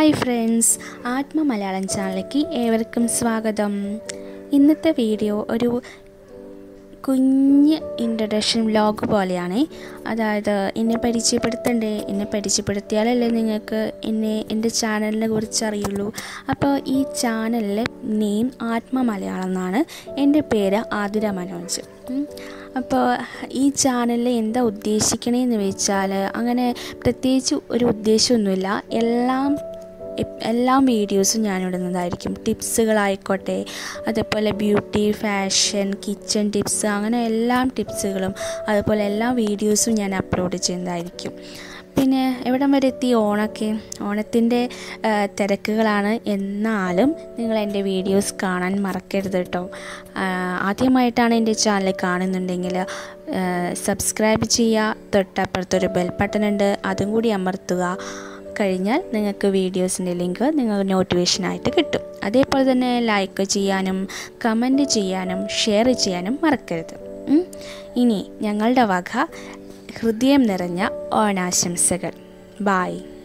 Hi friends ആത്മ മലയാളം ചാനലിലേക്ക് ഏവർക്കും സ്വാഗതം ഇന്നത്തെ വീഡിയോ ഒരു കുഞ്ഞ് ഇൻട്രഡക്ഷൻ വ്ലോഗ് പോലെയാണ് അതായത് എന്നെ പരിചയപ്പെടുത്തണ്ടേ എന്നെ പരിചയപ്പെടുത്തിയാലല്ലേ നിങ്ങൾക്ക് എന്നെ എൻ്റെ ചാനലിനെ കുറിച്ച് അറിയുള്ളൂ അപ്പോൾ ഈ ചാനലിലെ നെയിം ആത്മ മലയാളം എന്നാണ് എൻ്റെ പേര് ആതിര മനോജ് ഉം. അപ്പോൾ ഈ ചാനലിൽ എന്താ ഉദ്ദേശിക്കണേന്ന് വെച്ചാൽ അങ്ങനെ പ്രത്യേകിച്ച് ഒരു ഉദ്ദേശമൊന്നുമില്ല എല്ലാം എപ്- എല്ലാ വീഡിയോസും ഞാൻ ഇടുന്നതായിരിക്കും ടിപ്സുകളായിക്കോട്ടെ അതേപോലെ ബ്യൂട്ടി ഫാഷൻ കിച്ചൺ ടിപ്സ് അങ്ങനെ എല്ലാ ടിപ്സുകളും അതുപോലെ എല്ലാ വീഡിയോസും ഞാൻ അപ്ലോഡ് ചെയ്യുന്നതായിരിക്കും പിന്നെ എവിടം വരെ എത്തി ഓണൊക്കെ ഓണത്തിൻ്റെ ആ, തിരക്കുകളാണ് എന്നാലും നിങ്ങൾ എൻ്റെ വീഡിയോസ് കാണാൻ മറക്കരുത് കേട്ടോ ആ, ആദ്യമായിട്ടാണ് എൻ്റെ ചാനൽ കാണുന്നുണ്ടെങ്കിൽ സബ്സ്ക്രൈബ് ചെയ്യുക തൊട്ടപ്പുറത്തൊരു ബെൽ ബട്ടൺ ഉണ്ട് അതും കൂടി അമർത്തുക കഴിഞ്ഞാൽ നിങ്ങൾക്ക് വീഡിയോസിൻ്റെ ലിങ്ക് നിങ്ങൾക്ക് നോട്ടിഫിക്കേഷനായിട്ട് കിട്ടും അതേപോലെ തന്നെ ലൈക്ക് ചെയ്യാനും കമൻറ്റ് ചെയ്യാനും ഷെയർ ചെയ്യാനും മറക്കരുത് ഉം. ഇനി ഞങ്ങളുടെ വക ഹൃദയം നിറഞ്ഞ ഓണാശംസകൾ ബായ്